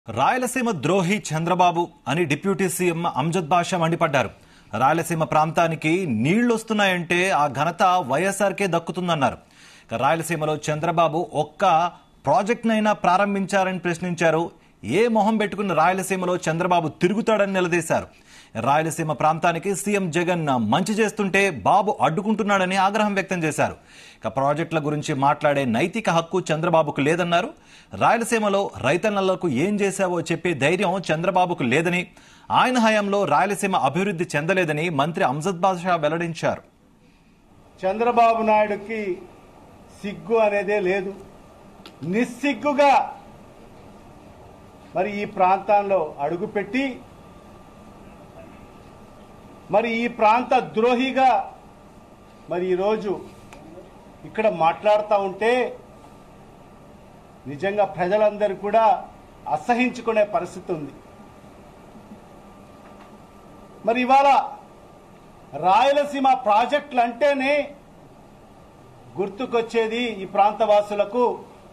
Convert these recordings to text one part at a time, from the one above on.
రాయలసీమ ద్రోహి చంద్రబాబు అని deputy CM Amjad బాషా మండిపడ్డారు రాయలసీమ ప్రాంతానికి నీళ్లొస్తున్నాయంటే ఆ ఘనత వైఎస్ఆర్కే దక్కుతుందన్నారు ఇక రాయలసీమలో చంద్రబాబు ఒక్క ప్రాజెక్టునైనా ప్రారంభించారని ప్రశ్నించారు ఏ మొహం పెట్టుకున్న రాయలసీమలో చంద్రబాబు తిరుగుతాడని నిలదీశారు రాయలసీమ ప్రాంతానికి సీఎం జగన్ మంచి చేస్తుంటే బాబు అడ్డుకుంటున్నాడని ఆగ్రహం వ్యక్తం చేశారు ఇక ప్రాజెక్టుల గురించి మాట్లాడే నైతిక హక్కు చంద్రబాబుకు లేదన్నారు రాయలసీమలో రైతన్నలకు ఏం చేశావో చెప్పే ధైర్యం చంద్రబాబుకు లేదని ఆయన హయాంలో రాయలసీమ అభివృద్ధి చెందలేదని మంత్రి అంజద్ బాషా వెల్లడించారు చంద్రబాబు నాయుడుకి సిగ్గు అనేదే లేదు నిస్సిగ్గుగా మరి ఈ ప్రాంతంలో అడుగుపెట్టి మరి ఈ ప్రాంత ద్రోహిగా మరి ఈరోజు ఇక్కడ మాట్లాడుతూ ఉంటే నిజంగా ప్రజలందరూ కూడా అసహించుకునే పరిస్థితి ఉంది మరి ఇవాళ రాయలసీమ ప్రాజెక్టులు అంటేనే గుర్తుకొచ్చేది ఈ ప్రాంతవాసులకు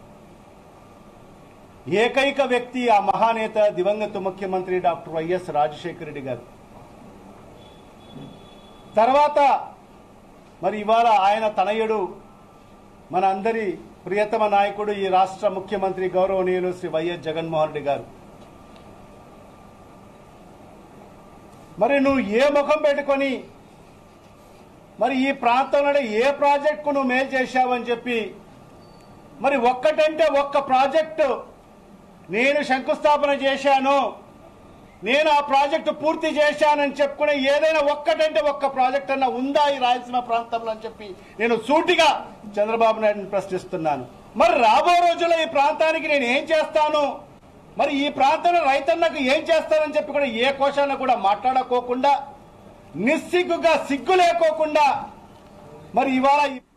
ఏకైక వ్యక్తి ఆ మహానేత దివంగత ముఖ్యమంత్రి డాక్టర్ వైఎస్ రాజశేఖర రెడ్డి గారు తర్వాత మరి ఇవాళ ఆయన తనయుడు మన అందరి ప్రియతమ నాయకుడు ఈ రాష్ట్ర ముఖ్యమంత్రి గౌరవనీయులు శ్రీ వైఎస్ జగన్మోహన్ రెడ్డి గారు మరి నువ్వు ఏ ముఖం పెట్టుకొని మరి ఈ ప్రాంతంలోనే ఏ ప్రాజెక్టుకు నువ్వు మేలు చేశావని చెప్పి మరి ఒక్కటంటే ఒక్క ప్రాజెక్టు నేను శంకుస్థాపన చేశాను నేను ఆ ప్రాజెక్టు పూర్తి చేశానని చెప్పుకునే ఏదైనా ఒక్కటంటే ఒక్క ప్రాజెక్ట్ అన్న ఉందా ఈ రాయలసీమ ప్రాంతంలో అని చెప్పి నేను సూటిగా చంద్రబాబు నాయుడుని ప్రశ్నిస్తున్నాను మరి రాబో రోజుల్లో ఈ ప్రాంతానికి నేను ఏం చేస్తాను మరి ఈ ప్రాంతంలో రైతన్నకు ఏం చేస్తానని చెప్పి కూడా ఏ కోశాన్ని కూడా మాట్లాడుకోకుండా నిస్సిగ్గుగా సిగ్గు లేకోకుండా మరి ఇవాళ ఈ